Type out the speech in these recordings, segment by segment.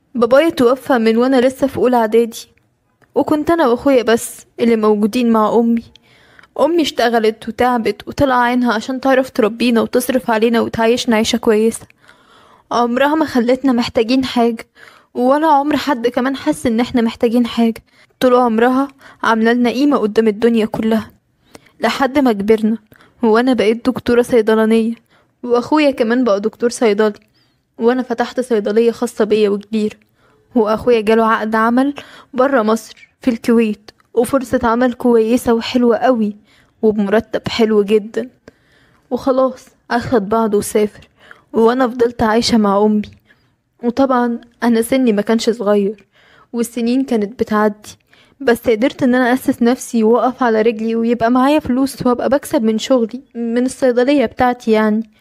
بابايا توفى من وانا لسه في اولى اعدادي وكنت انا واخويا بس اللي موجودين مع امي امي اشتغلت وتعبت وطلع عينها عشان تعرف تربينا وتصرف علينا وتعيشنا عيشة كويسة عمرها ما خلتنا محتاجين حاجة ولا عمر حد كمان حس ان احنا محتاجين حاجة طول عمرها عاملة لنا قيمة قدام الدنيا كلها لحد ما كبرنا وانا بقيت دكتورة صيدلانية واخويا كمان بقى دكتور صيدلي وانا فتحت صيدلية خاصة بيا وكبيرة واخويا جاله عقد عمل برا مصر في الكويت وفرصة عمل كويسة وحلوة قوي وبمرتب حلو جدا وخلاص اخد بعضه وسافر وانا فضلت عايشة مع امي وطبعا انا سني ما كانش صغير والسنين كانت بتعدي بس قدرت ان انا اسس نفسي واقف على رجلي ويبقى معايا فلوس وابقى بكسب من شغلي من الصيدلية بتاعتي يعني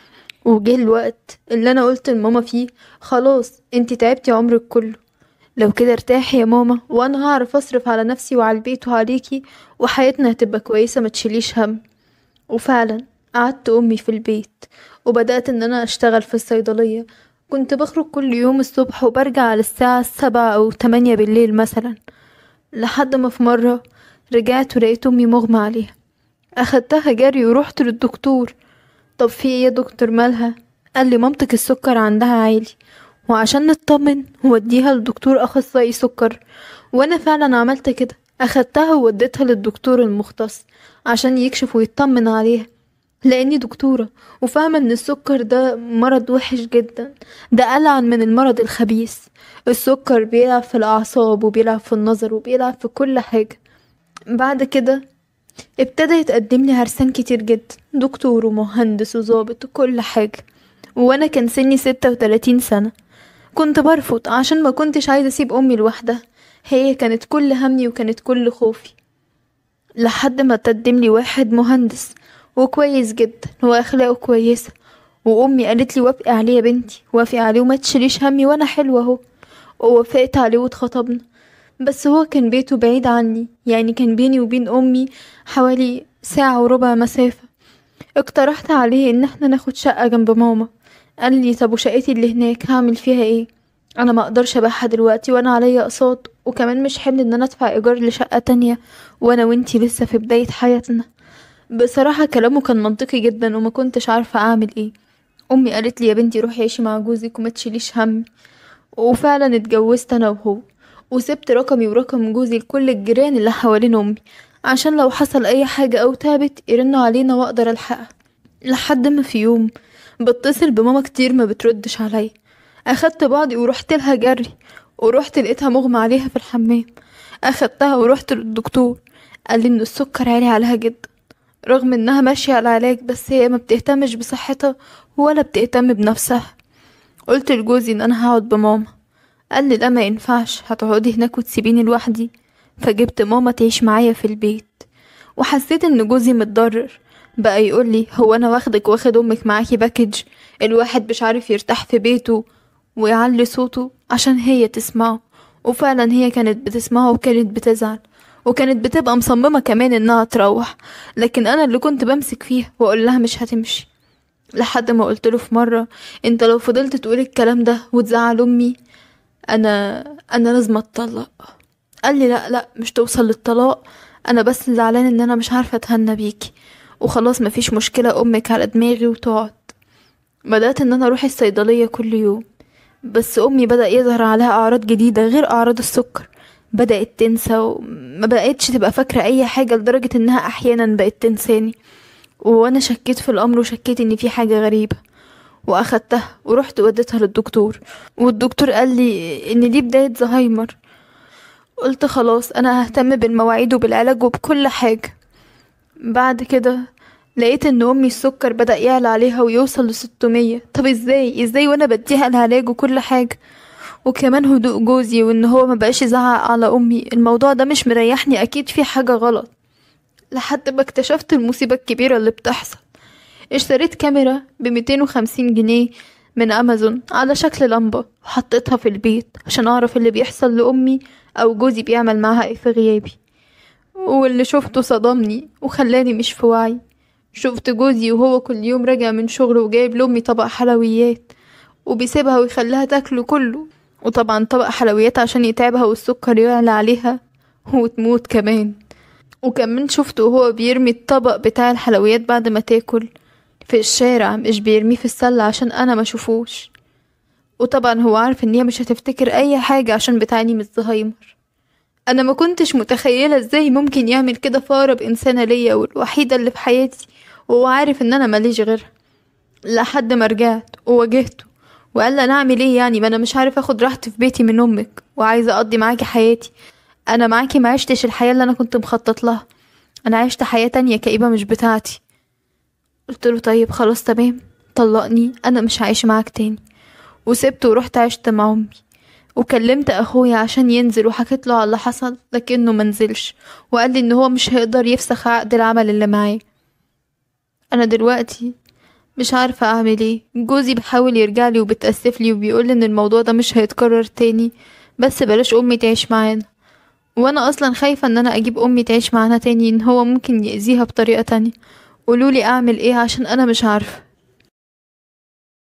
وجه الوقت اللي انا قلت لماما فيه خلاص انتي تعبتي عمرك كله لو كده ارتاحي يا ماما وانا هعرف اصرف على نفسي وعلى البيت وعليكي وحياتنا هتبقى كويسة ما تشيليش هم وفعلا قعدت امي في البيت وبدأت ان انا اشتغل في الصيدلية كنت بخرج كل يوم الصبح وبرجع على الساعة سبعة او تمانية بالليل مثلا لحد ما في مرة رجعت ولقيت امي مغمى عليها اخدتها جري ورحت للدكتور طب في ايه يا دكتور مالها قال لي مامتك السكر عندها عالي وعشان نطمن وديها لدكتور اخصائي سكر وانا فعلا عملت كده اخدتها ووديتها للدكتور المختص عشان يكشف ويطمن عليها لاني دكتورة وفاهمة ان السكر ده مرض وحش جدا ده ألعن من المرض الخبيث السكر بيلعب في الاعصاب وبيلعب في النظر وبيلعب في كل حاجة بعد كده ابتدى يتقدم لي عرسان كتير جدا دكتور ومهندس وظابط وكل حاجة وانا كان سني ستة وتلاتين سنة كنت برفض عشان ما كنتش عايزة اسيب امي لوحدها هي كانت كل همي وكانت كل خوفي لحد ما تقدم لي واحد مهندس وكويس جدا واخلاقه كويسة وامي قالت لي وافقي عليه يا بنتي وافقي عليه وما تشيليش همي وانا حلوة اهو ووافقت عليه واتخطبنا بس هو كان بيته بعيد عني يعني كان بيني وبين امي حوالي ساعة وربع مسافة اقترحت عليه ان احنا ناخد شقة جنب ماما قال لي طب وشقتي اللي هناك هعمل فيها ايه انا ما اقدرش ابيعها دلوقتي وانا عليا اقساط وكمان مش حمل ان انا ادفع ايجار لشقة تانية وانا وانتي لسه في بداية حياتنا بصراحة كلامه كان منطقي جدا وما كنتش عارفة اعمل ايه امي قالت لي يا بنتي روحي عيشي مع جوزك وما تشيليش هم وفعلا اتجوزت انا وهو وسبت رقمي ورقم جوزي لكل الجيران اللي حوالين امي عشان لو حصل اي حاجة او تعبت يرنوا علينا واقدر الحقها لحد ما في يوم بتصل بماما كتير ما بتردش عليا اخدت بعضي ورحت لها جري ورحت لقيتها مغمى عليها في الحمام اخدتها ورحت للدكتور قال لي ان السكر عالي عليها جدا رغم انها ماشية على علاج بس هي ما بتهتمش بصحتها ولا بتهتم بنفسها قلت لجوزي ان انا هقعد بماما قال لي لا ما ينفعش هتقعدي هناك وتسيبيني لوحدي فجبت ماما تعيش معايا في البيت وحسيت ان جوزي متضرر بقى يقول لي هو انا واخدك واخد امك معاكي باكج الواحد مش عارف يرتاح في بيته ويعلي صوته عشان هي تسمعه وفعلا هي كانت بتسمعه وكانت بتزعل وكانت بتبقى مصممة كمان انها تروح لكن انا اللي كنت بمسك فيها واقول لها مش هتمشي لحد ما قلت له في مرة انت لو فضلت تقول الكلام ده وتزعل امي انا انا لازم اتطلق قال لي لا لا مش توصل للطلاق انا بس زعلان ان انا مش عارفة اتهنى بيكي وخلاص مفيش مشكلة امك على دماغي وتقعد بدأت ان انا اروح الصيدلية كل يوم بس امي بدأ يظهر عليها اعراض جديدة غير اعراض السكر بدأت تنسى وما بقتش تبقى فاكرة اي حاجة لدرجة انها احيانا بقت تنساني وانا شكيت في الامر وشكيت ان في حاجة غريبة واخدتها ورحت وديتها للدكتور والدكتور قال لي ان دي بداية زهايمر قلت خلاص انا ههتم بالمواعيد وبالعلاج وبكل حاجة بعد كده لقيت ان امي السكر بدأ يعلى عليها ويوصل لستمية طب ازاي ازاي وانا بديها العلاج وكل حاجة وكمان هدوء جوزي وان هو ما بقاش يزعق على امي الموضوع ده مش مريحني اكيد في حاجة غلط لحد ما اكتشفت المصيبة الكبيرة اللي بتحصل اشتريت كاميرا بميتين وخمسين جنيه من امازون على شكل لمبة وحطيتها في البيت عشان اعرف اللي بيحصل لامي او جوزي بيعمل معاها ايه في غيابي واللي شفته صدمني وخلاني مش في وعي شفت جوزي وهو كل يوم راجع من شغله وجايب لأمي طبق حلويات وبيسيبها ويخليها تاكله كله وطبعا طبق حلويات عشان يتعبها والسكر يعلى عليها وتموت كمان وكمان شفته وهو بيرمي الطبق بتاع الحلويات بعد ما تاكل في الشارع مش بيرميه في السلة عشان انا ما اشوفوش وطبعا هو عارف ان هي مش هتفتكر اي حاجة عشان بتعاني من الزهايمر انا ما كنتش متخيلة ازاي ممكن يعمل كده في اقرب انسانة ليا والوحيدة اللي في حياتي وهو عارف ان انا ماليش غيرها لحد ما رجعت وواجهته وقال لي انا اعمل ايه يعني ما انا مش عارف اخد راحتي في بيتي من امك وعايزه اقضي معاكي حياتي انا معاكي ما عشتش الحياه اللي انا كنت مخطط لها انا عشت حياه تانية كئيبه مش بتاعتي قلت له طيب خلاص تمام طلقني انا مش هعيش معاك تاني وسبته ورحت عشت مع امي وكلمت اخويا عشان ينزل وحكيت له على اللي حصل لكنه منزلش وقال لي ان هو مش هيقدر يفسخ عقد العمل اللي معاه انا دلوقتي مش عارفة اعمل ايه جوزي بيحاول يرجعلي وبتأسفلي وبيقول ان الموضوع ده مش هيتكرر تاني بس بلاش امي تعيش معانا وانا اصلا خايفة ان انا اجيب امي تعيش معانا تاني ان هو ممكن يأذيها بطريقة تانية قولولي اعمل ايه عشان انا مش عارفة